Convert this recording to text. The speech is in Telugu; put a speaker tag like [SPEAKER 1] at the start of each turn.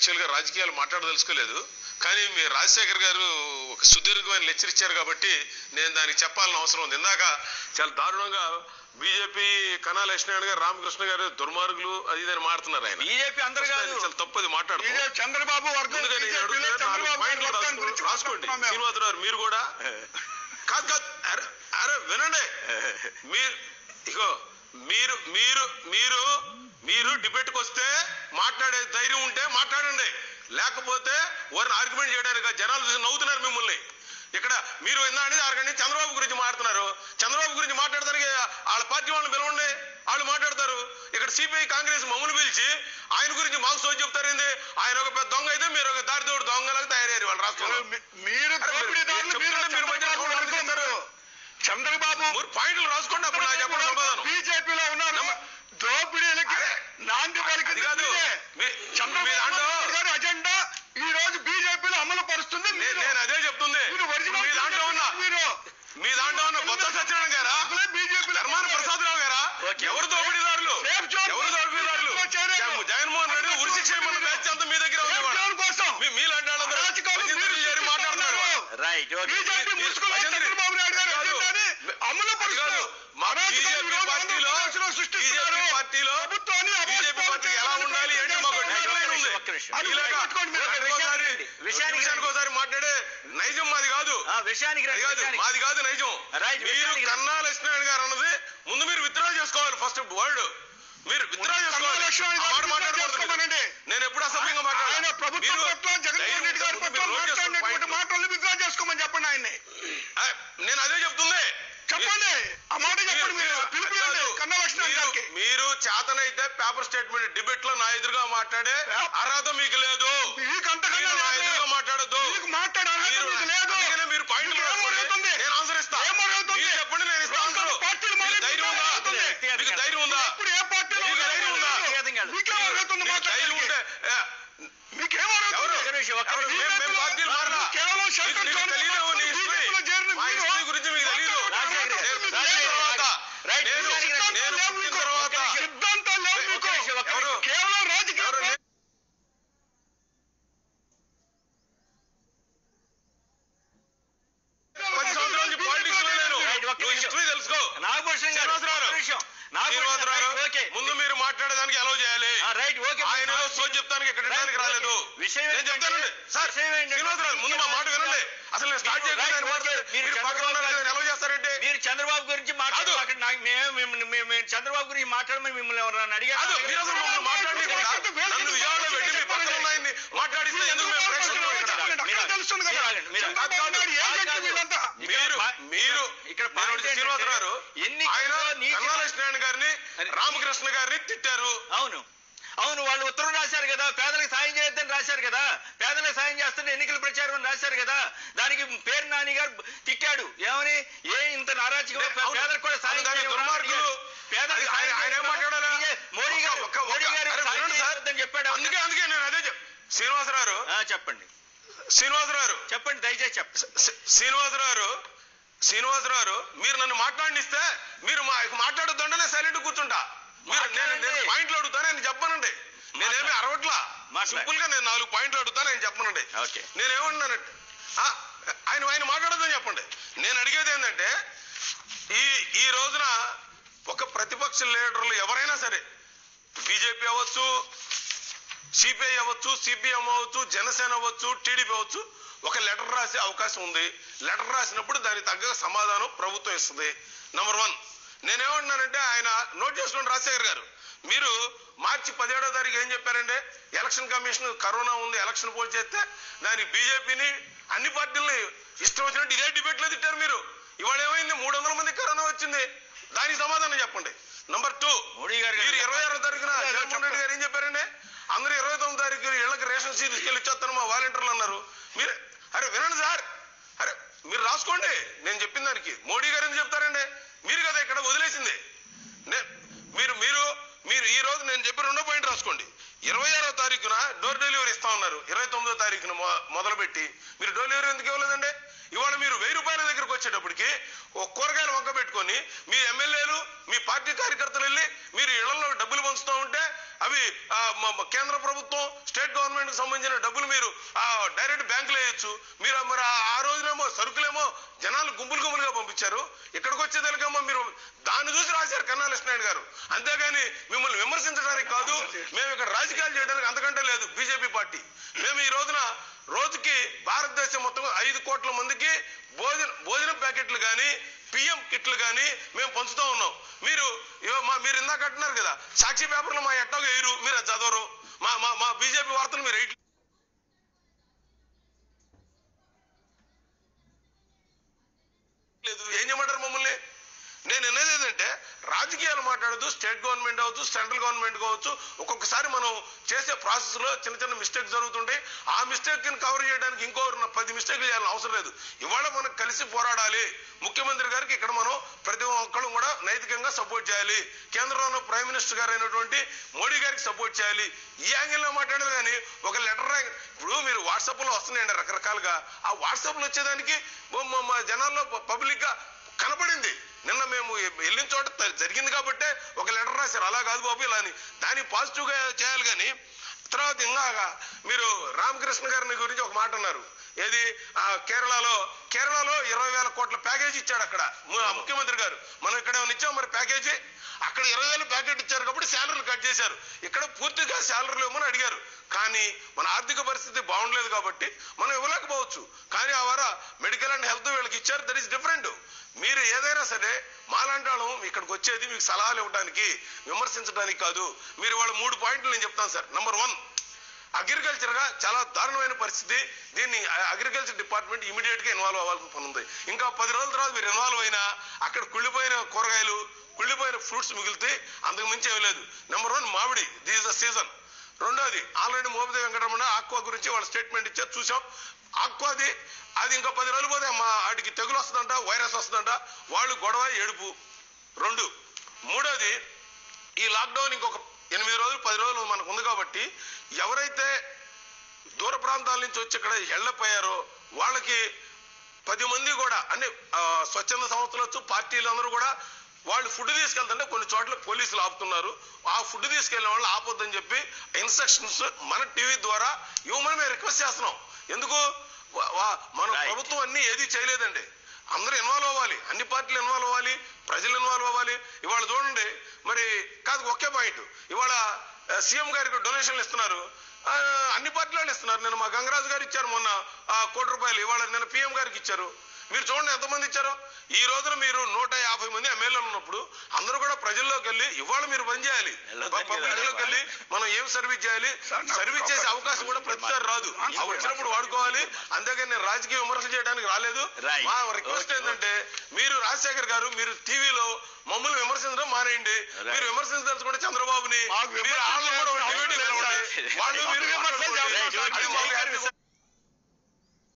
[SPEAKER 1] యాక్చువల్గా రాజకీయాలు మాట్లాడదలుచుకోలేదు కానీ మీ రాజశేఖర్ గారు ఒక సుదీర్ఘమైన లెక్చర్ ఇచ్చారు కాబట్టి నేను దానికి చెప్పాలని అవసరం ఉంది ఇందాక చాలా దారుణంగా బీజేపీ కణాల లక్ష్మణ్ గారు రామకృష్ణ గారు దుర్మార్గులు అది ఇది అని మాట్లాడుతున్నారు ఆయన
[SPEAKER 2] బీజేపీ అందరు కాదు
[SPEAKER 1] చాలా తప్పది మాట్లాడుతున్నారు
[SPEAKER 3] బీజేపీ చంద్రబాబు వర్గం
[SPEAKER 1] ముందుగా నేను
[SPEAKER 3] బీజేపీలో
[SPEAKER 1] అడుగుతున్నా, నాలుగు
[SPEAKER 3] చంద్రబాబు
[SPEAKER 1] పాయింట్లు
[SPEAKER 3] వర్గం
[SPEAKER 1] రాసుకో-
[SPEAKER 3] గురించి
[SPEAKER 1] రాసుకోండి
[SPEAKER 3] మాట్లాడుతున్నాం మేము.
[SPEAKER 1] శ్రీనివాసరావు గారు మీరు కూడా కాదు కాదు అరే అరే వినండి మీరు ఇగో మీరు మీరు మీరు మీరు డిబేట్కి వస్తే మాట్లాడే ధైర్యం ఉంటే మాట్లాడండి లేకపోతే వారిని ఆర్గ్యుమెంట్ చేయడానికి కాదు. జనాలు చూసి నవ్వుతున్నారు మిమ్మల్ని ఇక్కడ మీరు ఇందా అనేది అరగండి చంద్రబాబు గురించి మాట్లాడుతున్నారు చంద్రబాబు గురించి మాట్లాడడానికి వాళ్ళ పార్టీ వాళ్ళని పిలవండి వాళ్ళు మాట్లాడతారు ఇక్కడ సిపిఐ కాంగ్రెస్ మమ్మల్ని పిలిచి ఆయన గురించి మాకు సోచి చెప్తారేంది ఆయన ఒక పెద్ద దొంగ అయితే మీరు ఒక దారితోడు దొంగలాగా తయారయ్యారు వాళ్ళ రాష్ట్రంలో
[SPEAKER 3] మీ- మీరు
[SPEAKER 1] అరే మీరు-
[SPEAKER 3] దోపిడీదారులు,
[SPEAKER 1] మీరు
[SPEAKER 3] మీరు
[SPEAKER 1] చెప్తుంటే మీరు మధ్యలో
[SPEAKER 3] చంద్రబాబు
[SPEAKER 1] కౌంటర్
[SPEAKER 3] వర్గం
[SPEAKER 1] ఇస్తారు.
[SPEAKER 3] చంద్రబాబు
[SPEAKER 1] మీరు పాయింట్లు రాసుకోండి అప్పుడు నాకు చెప్పండి సమాధానం
[SPEAKER 3] బీజేపీలో ఉన్నారు
[SPEAKER 1] నమ్మ-
[SPEAKER 3] దోపిడీలకి
[SPEAKER 1] అరే,
[SPEAKER 3] నాంది
[SPEAKER 1] అది
[SPEAKER 3] పలికింది
[SPEAKER 1] కాదు
[SPEAKER 3] మీరే.
[SPEAKER 1] మీ- మీ
[SPEAKER 3] చంద్రబాబు
[SPEAKER 1] దాంట్లో
[SPEAKER 3] నాయుడు గారి అజెండా ఈ రోజు బీజేపీలో అమలు పరుస్తుంది
[SPEAKER 1] నే-
[SPEAKER 3] మీరు.
[SPEAKER 1] నేను అదే చెప్తుంది
[SPEAKER 3] మీరు ఒరిజినల్
[SPEAKER 1] మీ దాంట్లో ఉన్న
[SPEAKER 3] మీరు
[SPEAKER 1] మీ దాంట్లో ఉన్న బొత్స సత్యనారాయణ గారా
[SPEAKER 3] బీజేపీలో
[SPEAKER 1] ధర్మాన ప్రసాదరావు గారా
[SPEAKER 2] ఓకే.
[SPEAKER 1] ఎవరు దోపిడీదారులు
[SPEAKER 3] సేఫ్ జోన్
[SPEAKER 1] ఎవరు దోపిడీదారులు
[SPEAKER 3] బీజేపీలో చేరారు.
[SPEAKER 1] జగన్- జగన్మోహన్ రెడ్డి ఉరిశిక్ష ఏమన్న బ్యాచ్ అంతా మీ దగ్గర ఉంది ఇవాళ.
[SPEAKER 3] జోన్ కోసం
[SPEAKER 1] మీ- మీలాంటి వాళ్ళందరూ
[SPEAKER 3] అరాచకాలు
[SPEAKER 1] భజంత్రీలు
[SPEAKER 3] మీరు
[SPEAKER 1] చేరి
[SPEAKER 3] సృష్టిస్తా
[SPEAKER 1] మాట్లాడుతున్నారు
[SPEAKER 3] ఉన్నారు.
[SPEAKER 2] రైట్ ఓకే
[SPEAKER 3] బీజేపీ
[SPEAKER 1] మీరు-
[SPEAKER 3] ముసుగులో
[SPEAKER 1] భజంత్రి-
[SPEAKER 3] చంద్రబాబు నాయుడు గారు
[SPEAKER 1] కాదు.
[SPEAKER 3] అజెండాని అమలు
[SPEAKER 1] అది కాదు.
[SPEAKER 3] పరుస్తారు
[SPEAKER 1] మా
[SPEAKER 3] అరాచకాలు
[SPEAKER 1] బీజేపీ
[SPEAKER 3] ఈ రోజు
[SPEAKER 1] పార్టీలో
[SPEAKER 3] ఆంధ్రప్రదేశ్లో సృష్టిస్తున్నారు.
[SPEAKER 1] బీజేపీ పార్టీలో
[SPEAKER 3] ప్రభుత్వాన్ని
[SPEAKER 1] బీజేపీ
[SPEAKER 3] అవాస్తవాలు
[SPEAKER 1] పార్టీ ఎలా
[SPEAKER 3] చేయాలని
[SPEAKER 1] ఉండాలి ఏంటి మాకు
[SPEAKER 3] ప్రయత్నం
[SPEAKER 1] డెడ్ లైన్ ఉంది
[SPEAKER 2] ఒక్క నిమిషం.
[SPEAKER 3] అది
[SPEAKER 1] ఇలాగా
[SPEAKER 3] గుర్తుపెట్టుకోండి మీరు.
[SPEAKER 1] ఒకసారి ఒకసారి
[SPEAKER 2] విషయానికి
[SPEAKER 1] నిమిషానికి ఒకసారి మాట్లాడే నైజం మాది కాదు
[SPEAKER 2] ఆ, విషయానికి
[SPEAKER 1] అది
[SPEAKER 2] రండి
[SPEAKER 1] కాదు
[SPEAKER 2] విషయానికి.
[SPEAKER 1] మాది కాదు నైజం
[SPEAKER 2] రైట్,
[SPEAKER 1] మీరు
[SPEAKER 2] విషయానికి రండి.
[SPEAKER 1] కన్నా లక్ష్మీనారాయణ గారు అన్నది ముందు మీరు విత్డ్రా చేసుకోవాలి ఫస్ట్ వర్డ్ మీరు విత్డ్రా చేసుకోవాలి
[SPEAKER 3] కన్నా లక్ష్మీనారాయణ
[SPEAKER 1] ఆ మాట
[SPEAKER 3] గారు
[SPEAKER 1] మాట్లాడకూడదు
[SPEAKER 3] చేసుకోమనండి.
[SPEAKER 1] మీరు. నేను ఎప్పుడు అసభ్యంగా మాట్లాడాను
[SPEAKER 3] ఆయన ప్రభుత్వం పట్ల జగన్మోహన్ రెడ్డి గారి పట్ల మాట్లాడినటువంటి మాటల్ని విత్డ్రా చేసుకోమని చెప్పండి ఆయన్ని
[SPEAKER 1] నేను అదే చెప్తుంది
[SPEAKER 3] చెప్పండి ఆ మాట చెప్పండి మీరు
[SPEAKER 1] మీరు-
[SPEAKER 3] పిలిపియండి
[SPEAKER 1] కాదు.
[SPEAKER 3] కన్నా లక్ష్మణ్
[SPEAKER 1] మీరు-
[SPEAKER 3] గారికి
[SPEAKER 1] మీరు చేతనైతే పేపర్ స్టేట్మెంట్ డిబేట్ లో నా ఎదురుగా మాట్లాడే అర్హత మీకు లేదు
[SPEAKER 3] మీకు అంతకన్నా
[SPEAKER 1] మీరు నా
[SPEAKER 3] లేదు.
[SPEAKER 1] ఎదురుగా మాట్లాడొద్దు
[SPEAKER 3] మీకు మాట్లాడే అర్హత
[SPEAKER 1] మీరు-
[SPEAKER 3] మీకు లేదు
[SPEAKER 1] అందుకనే మీరు పాయింట్లు
[SPEAKER 3] మీకు ఏం
[SPEAKER 1] రాసుకోండి.
[SPEAKER 3] అడుగుతుంది?
[SPEAKER 1] నేను ఆన్సర్ ఇస్తా
[SPEAKER 3] ఏం అడుగుతుంది?
[SPEAKER 1] మీరు చెప్పండి నేను ఇస్తా
[SPEAKER 3] రోజుకొక
[SPEAKER 1] ఆన్సర్
[SPEAKER 3] పార్టీలు మారి
[SPEAKER 1] మీకు ధైర్యం ఉందా
[SPEAKER 3] అడుగుతుంది.
[SPEAKER 1] మీకు ధైర్యం ఉందా
[SPEAKER 3] ఇప్పుడు ఏ పార్టీలో
[SPEAKER 1] మీకు ధైర్యం ఉందా?
[SPEAKER 2] వ్యక్తిగతం కాదు.
[SPEAKER 3] మీకేం అర్హత ఉంది
[SPEAKER 1] మీకు ధైర్యం ఉంటే
[SPEAKER 3] మాట్లాడడానికి?
[SPEAKER 1] ఏ,
[SPEAKER 3] మీకేం అర్హత
[SPEAKER 1] ఎవరు
[SPEAKER 3] ఉంది?
[SPEAKER 2] ఒక్క నిమిషం, ఒక్క
[SPEAKER 1] ఎవరు?
[SPEAKER 2] నిమిషం.
[SPEAKER 1] మేము- మేము పార్టీలు మారలా.
[SPEAKER 3] కేవలం
[SPEAKER 1] మీకు-
[SPEAKER 3] శంకర్
[SPEAKER 1] మీకు
[SPEAKER 3] చౌదరి
[SPEAKER 1] తెలియదేమో నీ హిస్టరీ.
[SPEAKER 3] బీజేపీలో చేరిన
[SPEAKER 1] మా
[SPEAKER 3] మీరు
[SPEAKER 1] హిస్టరీ గురించి మీకు తెలియదు
[SPEAKER 3] రాజశేఖర్ గారు,
[SPEAKER 1] నేను
[SPEAKER 3] రాజశేఖర్
[SPEAKER 1] పుట్టిన
[SPEAKER 3] గారు.
[SPEAKER 1] తర్వాత
[SPEAKER 2] రైట్,
[SPEAKER 1] నేను
[SPEAKER 2] విషయానికి
[SPEAKER 1] నేను
[SPEAKER 3] లేవు
[SPEAKER 1] పుట్టిన
[SPEAKER 3] మీకు.
[SPEAKER 1] తర్వాత
[SPEAKER 3] సిద్ధాంతాలు లేవు
[SPEAKER 2] ఒక్క
[SPEAKER 3] మీకు
[SPEAKER 2] నిమిషం, ఒక్క
[SPEAKER 1] ఎవరు?
[SPEAKER 2] నిమిషం.
[SPEAKER 3] కేవలం రాజకీయ
[SPEAKER 1] ఎవరు? పది సంవత్సరాల నుంచి పాలిటిక్స్ లో లేను
[SPEAKER 2] రైట్, ఒక్క
[SPEAKER 1] నువ్వు
[SPEAKER 2] నిమిషం.
[SPEAKER 1] హిస్టరీ తెలుసుకో
[SPEAKER 2] నాగభూషణ్ గారు
[SPEAKER 1] శ్రీనివాసరావు
[SPEAKER 2] ఒక్క నిమిషం. నాగభూషణ్ గారు,
[SPEAKER 1] శ్రీనివాసరావు
[SPEAKER 2] రైట్, ఓకే
[SPEAKER 1] ముందు మీరు మాట్లాడేదానికి అలౌ చేయాలి
[SPEAKER 2] ఆ, రైట్ ఓకే
[SPEAKER 1] ఆయన ఏదో సోచి చెప్తానికి ఇక్కడ
[SPEAKER 2] రైట్,
[SPEAKER 1] ఉండడానికి రాలేదు
[SPEAKER 2] ఓకే. విషయం
[SPEAKER 1] నేను
[SPEAKER 2] ఏంటంటే-
[SPEAKER 1] చెప్తానండి సార్
[SPEAKER 2] విషయం ఏంటంటే-
[SPEAKER 1] శ్రీనివాసరావు ముందు మా మాట వినండి అసలు నేను స్టార్ట్
[SPEAKER 2] మీరు-
[SPEAKER 1] చేయకుండా
[SPEAKER 2] రైట్,
[SPEAKER 1] ఆయన
[SPEAKER 2] ఓకే.
[SPEAKER 1] మాట్లాడి
[SPEAKER 2] మీరు
[SPEAKER 1] మీరు పక్కన
[SPEAKER 2] చంద్రబాబు
[SPEAKER 1] ఉన్నారు కదా,
[SPEAKER 2] గారు-
[SPEAKER 1] ఎలా చేస్తారంటే
[SPEAKER 2] మీరు చంద్రబాబు గురించి మాట్లాడు
[SPEAKER 1] కాదు.
[SPEAKER 2] అక్కడ నాకు మేము మిమ్మల్ని- మేము మేము చంద్రబాబు గురించి మాట్లాడమని మిమ్మల్ని ఎవరైనా అడిగారు
[SPEAKER 1] కాదు మీరు అసలు మమ్మల్ని మాట్లాడకుండా నన్ను విజయవాడలో పెట్టి మీ పక్కన ఉన్న ఆయన్ని మాట్లాడిస్తే ఎందుకు మేము ప్రేక్షకులు ఇక్కడ?
[SPEAKER 3] అక్కడ తెలుస్తుంది కదా
[SPEAKER 2] మీరు ఆగండి, మీరు ఆగండి.
[SPEAKER 3] చంద్రబాబు నాయుడు
[SPEAKER 2] కాదు,
[SPEAKER 3] ఏజెంట్
[SPEAKER 2] కాదు.
[SPEAKER 3] వీళ్ళంతా
[SPEAKER 1] మీరు
[SPEAKER 2] పా-
[SPEAKER 1] మీరు
[SPEAKER 2] ఇక్కడ
[SPEAKER 1] నేను
[SPEAKER 2] పాయింట్
[SPEAKER 1] ఒకటి శ్రీనివాసరావు గారు
[SPEAKER 2] ఏంటంటే ఎన్నికల్లో
[SPEAKER 1] ఆయన
[SPEAKER 2] నీతి-
[SPEAKER 1] కన్నా లక్ష్మీనారాయణ గారిని
[SPEAKER 2] అరే,
[SPEAKER 1] రామకృష్ణ గారిని తిట్టారు
[SPEAKER 2] అవును అవును వాళ్ళు ఉత్తరం రాశారు కదా పేదలకు సాయం చేయొద్దని రాశారు కదా పేదలకు సాయం చేస్తుంటే ఎన్నికల ప్రచారం అని రాశారు కదా దానికి పేరు నాని గారు తిట్టాడు ఏమని ఏ ఇంత నారాజకం
[SPEAKER 1] అవును.
[SPEAKER 2] పేదలకు కూడా సాయం
[SPEAKER 1] అవును, కానీ
[SPEAKER 2] చేయమని
[SPEAKER 1] దుర్మార్గులు
[SPEAKER 2] అడిగాడు. పేదలకు
[SPEAKER 1] ఆయన-
[SPEAKER 2] సాయం
[SPEAKER 1] ఆయన ఏం
[SPEAKER 2] చేయమని
[SPEAKER 1] మాట్లాడాలా?
[SPEAKER 2] ఇదే మోడీ గారు
[SPEAKER 1] ఒక్క- ఒక్క-
[SPEAKER 2] మోడీ గారు
[SPEAKER 1] అరే,
[SPEAKER 2] సాయం
[SPEAKER 1] వినండి సార్.
[SPEAKER 2] చేయొద్దని చెప్పాడు
[SPEAKER 1] అందుకే అందుకే నేను అదే చెప్ శ్రీనివాసరావు గారు
[SPEAKER 2] ఆ, చెప్పండి
[SPEAKER 1] శ్రీనివాసరావు గారు
[SPEAKER 2] చెప్పండి దయచేసి చెప్పండి
[SPEAKER 1] శ్రీ- శ్రీనివాసరావు గారు శ్రీనివాసరావు గారు మీరు నన్ను మాట్లాడిస్తే మీరు మా మాట్లాడొద్దంటే నేను సైలెంట్ కూర్చుంటా మీరు నేను నేను
[SPEAKER 2] మాట్లాడండి.
[SPEAKER 1] పాయింట్లు అడుగుతా నేను చెప్పనండి నేనేమి అరవట్లా
[SPEAKER 2] మాట్లాడు.
[SPEAKER 1] సింపుల్ గా నేను నాలుగు పాయింట్లు అడుగుతా నేను చెప్పనండి
[SPEAKER 2] ఓకే.
[SPEAKER 1] నేనేమన్నానంటే ఆ, ఆయన ఆయన మాట్లాడొద్దని చెప్పండి నేను అడిగేది ఏంటంటే ఈ ఈ రోజున ఒక ప్రతిపక్ష లీడర్లు ఎవరైనా సరే బీజేపీ అవ్వచ్చు సిపిఐ అవ్వచ్చు సిపిఎం అవ్వచ్చు జనసేన అవ్వచ్చు టీడీపీ అవ్వచ్చు ఒక లెటర్ రాసే అవకాశం ఉంది లెటర్ రాసినప్పుడు దానికి తగ్గ సమాధానం ప్రభుత్వం ఇస్తుంది నంబర్ వన్ నేనేమంటున్నానంటే ఆయన నోట్ చేసుకోండి రాజశేఖర్ గారు మీరు మార్చి పదిహేడో తారీఖు ఏం చెప్పారంటే ఎలక్షన్ కమిషన్ కరోనా ఉంది ఎలక్షన్ పోల్ చేస్తే దానికి బీజేపీని అన్ని పార్టీలని ఇష్టం వచ్చినట్టు ఇదే డిబేట్లో తిట్టారు మీరు ఇవాళ ఏమైంది మూడు వందల మంది కరోనా వచ్చింది దానికి సమాధానం చెప్పండి నంబర్ టూ
[SPEAKER 2] మోడీ గారు
[SPEAKER 1] మీరు ఇరవై ఆరో తారీఖున జగన్మోహన్ రెడ్డి గారు ఏం చెప్పారండి అందరూ ఇరవై తొమ్మిది తారీఖు ఇళ్ళకి రేషన్ సీట్ తీసుకెళ్ళి ఇచ్చేస్తాను మా వాలంటీర్లు అన్నారు మీరు అరే వినండి సార్ అరే మీరు రాసుకోండి నేను చెప్పిన దానికి మోడీ గారు ఏం చెప్తారండి మీరు కదా ఇక్కడ వదిలేసింది నే- మీరు మీరు మీరు ఈ రోజు నేను చెప్పి రెండో పాయింట్ రాసుకోండి ఇరవై ఆరో తారీఖున డోర్ డెలివరీ ఇస్తా ఉన్నారు ఇరవై తొమ్మిదో తారీఖున మొ- మొదలుపెట్టి మీరు డోర్ డెలివరీ ఎందుకు ఇవ్వలేదండి ఇవాళ మీరు వెయ్యి రూపాయల దగ్గరికి వచ్చేటప్పటికి ఒక కూరగాయలు వంక పెట్టుకొని మీ ఎమ్మెల్యేలు మీ పార్టీ కార్యకర్తలు వెళ్ళి మీరు ఇళ్లలో డబ్బులు పంచుతూ ఉంటే అవి ఆ, మ- మ- కేంద్ర ప్రభుత్వం స్టేట్ గవర్నమెంట్ కి సంబంధించిన డబ్బులు మీరు ఆ, డైరెక్ట్ బ్యాంకులో వేయచ్చు మీరు ఆ- మరి ఆ- ఆ రోజునేమో సరుకులేమో జనాలు గుంపులు గుంపులుగా పంపించారు ఇక్కడికి వచ్చేదానికేమో మీరు దాన్ని చూసి రాశారు కన్నా లక్ష్మణ్ గారు అంతేగాని మిమ్మల్ని విమర్శించడానికి కాదు మేము ఇక్కడ రాజకీయాలు చేయడానికి అంతకంటే లేదు బీజేపీ పార్టీ మేము ఈ రోజున రోజుకి భారతదేశం మొత్తం ఐదు కోట్ల మందికి భోజన భోజనం ప్యాకెట్లు కానీ పిఎం కిట్లు కానీ మేము పంచుతూ ఉన్నాం మీరు ఇగో మా మీరు ఇందాక అంటున్నారు కదా సాక్షి పేపర్లు మా ఎట్టాగా వేయరు మీరు అది చదవరు మా మా మా బీజేపీ వార్తలు మీరు వేయట్లేదు లేదు ఏం చేయమంటారు మమ్మల్ని నేను అనేది ఏంటంటే రాజకీయాలు మాట్లాడదు స్టేట్ గవర్నమెంట్ అవ్వచ్చు సెంట్రల్ గవర్నమెంట్ కావచ్చు ఒక్కొక్కసారి మనం చేసే ప్రాసెస్ లో చిన్న చిన్న మిస్టేక్స్ జరుగుతుంటాయి ఆ మిస్టేక్ ని కవర్ చేయడానికి ఇంకో పది మిస్టేక్లు చేయాలని అవసరం లేదు ఇవాళ మనం కలిసి పోరాడాలి ముఖ్యమంత్రి గారికి ఇక్కడ మనం ప్రతి ఒక్కళ్ళు కూడా నైతికంగా సపోర్ట్ చేయాలి కేంద్రంలో ప్రైమ్ మినిస్టర్ గారు అయినటువంటి మోడీ గారికి సపోర్ట్ చేయాలి ఈ యాంగిల్ లో మాట్లాడదు కానీ ఒక లెటర్ ఇప్పుడు మీరు వాట్సాప్ లో వస్తున్నాయండి రకరకాలుగా ఆ వాట్సాప్ లో వచ్చేదానికి మ- మ- మా జనాల్లో పబ్లిక్ గా కనపడింది నిన్న మేము వెళ్ళిన చోట త- జరిగింది కాబట్టే ఒక లెటర్ రాశారు అలా కాదు బాబు ఇలా అని దాన్ని పాజిటివ్ గా చేయాలి కానీ తర్వాత ఇంకా మీరు రామకృష్ణ గారిని గురించి ఒక మాట అన్నారు ఏది ఆ కేరళలో కేరళలో ఇరవై వేల కోట్ల ప్యాకేజీ ఇచ్చాడు అక్కడ ము- ముఖ్యమంత్రి గారు మనం ఇక్కడ ఏమైనా ఇచ్చాం మరి ప్యాకేజీ అక్కడ ఇరవై వేలు ప్యాకెట్ ఇచ్చారు కాబట్టి శాలరీలు కట్ చేశారు ఇక్కడ పూర్తిగా శాలరీలు ఇవ్వమని అడిగారు కానీ మన ఆర్థిక పరిస్థితి బాగుండలేదు కాబట్టి మనం ఇవ్వలేకపోవచ్చు కానీ ఆ వార మెడికల్ అండ్ హెల్త్ వీళ్ళకి ఇచ్చారు దట్ ఈస్ డిఫరెంట్ మీరు ఏదైనా సరే మాలాంటి వాళ్ళం ఇక్కడికి వచ్చేది మీకు సలహాలు ఇవ్వడానికి విమర్శించడానికి కాదు మీరు వాళ్ళ మూడు పాయింట్లు నేను చెప్తాను సార్ నంబర్ వన్ అగ్రికల్చర్ గా చాలా దారుణమైన పరిస్థితి దీన్ని అగ్రికల్చర్ డిపార్ట్మెంట్ ఇమీడియట్ గా ఇన్వాల్వ్ అవ్వాల్సిన పని ఉంది ఇంకా పది రోజుల తర్వాత మీరు ఇన్వాల్వ్ అయినా అక్కడ కుళ్ళిపోయిన కూరగాయలు కుళ్ళిపోయిన ఫ్రూట్స్ మిగిలితే అంతకు మించి ఏమీ లేదు నెంబర్ వన్ మామిడి దిస్ ద సీజన్ రెండోది ఆల్రెడీ మోపిదే వెంకటరమణ ఆక్వా గురించి వాళ్ళు స్టేట్మెంట్ ఇచ్చారు చూసాం ఆక్వాది అది ఇంకా పది రోజులు పోతే మా వాటికి తెగులు వస్తుందంట వైరస్ వస్తుందంట వాళ్ళు గొడవ ఏడుపు రెండు మూడోది ఈ లాక్డౌన్ ఇంకొక ఎనిమిది రోజులు పది రోజులు మనకు ఉంది కాబట్టి ఎవరైతే దూర ప్రాంతాల నుంచి వచ్చి ఇక్కడ వెళ్ళపోయారో వాళ్ళకి పది మంది కూడా అంటే ఆ, స్వచ్ఛంద సంస్థలు వచ్చు పార్టీలు అందరూ కూడా వాళ్ళు ఫుడ్ తీసుకెళ్తుంటే కొన్ని చోట్ల పోలీసులు ఆపుతున్నారు ఆ ఫుడ్ తీసుకెళ్లే వాళ్ళు ఆపొద్దని చెప్పి ఇన్స్ట్రక్షన్స్ మన టీవీ ద్వారా ఇవ్వమని మేము రిక్వెస్ట్ చేస్తున్నాం ఎందుకు వా- వా- మన
[SPEAKER 2] Right.
[SPEAKER 1] ప్రభుత్వం అన్ని ఏది చేయలేదండి అందరూ ఇన్వాల్వ్ అవ్వాలి అన్ని పార్టీలు ఇన్వాల్వ్ అవ్వాలి ప్రజలు ఇన్వాల్వ్ అవ్వాలి ఇవాళ చూడండి మరి కాదు ఒకే పాయింట్ ఇవాళ సీఎం గారికి డొనేషన్లు ఇస్తున్నారు ఆ, అన్ని పార్టీలు వాళ్ళు ఇస్తున్నారు నేను మా గంగరాజు గారు ఇచ్చారు మొన్న ఆ, కోటి రూపాయలు ఇవాళ నేను పిఎం గారికి ఇచ్చారు మీరు చూడండి ఎంతమంది ఇచ్చారో ఈ రోజున మీరు నూట యాభై మంది ఎమ్మెల్యేలు ఉన్నప్పుడు అందరూ కూడా ప్రజల్లోకి వెళ్ళి ఇవాళ మీరు పని చేయాలి
[SPEAKER 2] వెళ్ళొద్దని కదా.
[SPEAKER 1] పబ్లిక్ వెళ్ళి మనం ఏం సర్వీస్ చేయాలి సర్వీస్ చేసే అవకాశం కూడా ప్రతిసారి రాదు ఆ వచ్చినప్పుడు వాడుకోవాలి అంతేగాని నేను రాజకీయ విమర్శలు చేయడానికి రాలేదు
[SPEAKER 2] Right.
[SPEAKER 1] మా రిక్వెస్ట్
[SPEAKER 2] Okay,
[SPEAKER 1] ఏంటంటే మీరు రాజశేఖర్ గారు మీరు టీవీలో మమ్మల్ని విమర్శించడం మానేయండి
[SPEAKER 2] Right.
[SPEAKER 1] మీరు విమర్శించదలుచుకుంటే చంద్రబాబుని
[SPEAKER 3] మాకు
[SPEAKER 1] మీరు
[SPEAKER 3] విమర్శించాల్సిన
[SPEAKER 1] వాళ్ళని కూడా
[SPEAKER 3] అవసరం
[SPEAKER 1] డిబేట్
[SPEAKER 3] లేదు.
[SPEAKER 1] నిలబడండి. వాళ్ళు మీరు
[SPEAKER 3] విమర్శలు
[SPEAKER 1] మాట్లాడుకోండి.
[SPEAKER 3] చేస్తాం.
[SPEAKER 1] అది మాకు హ్యాపీ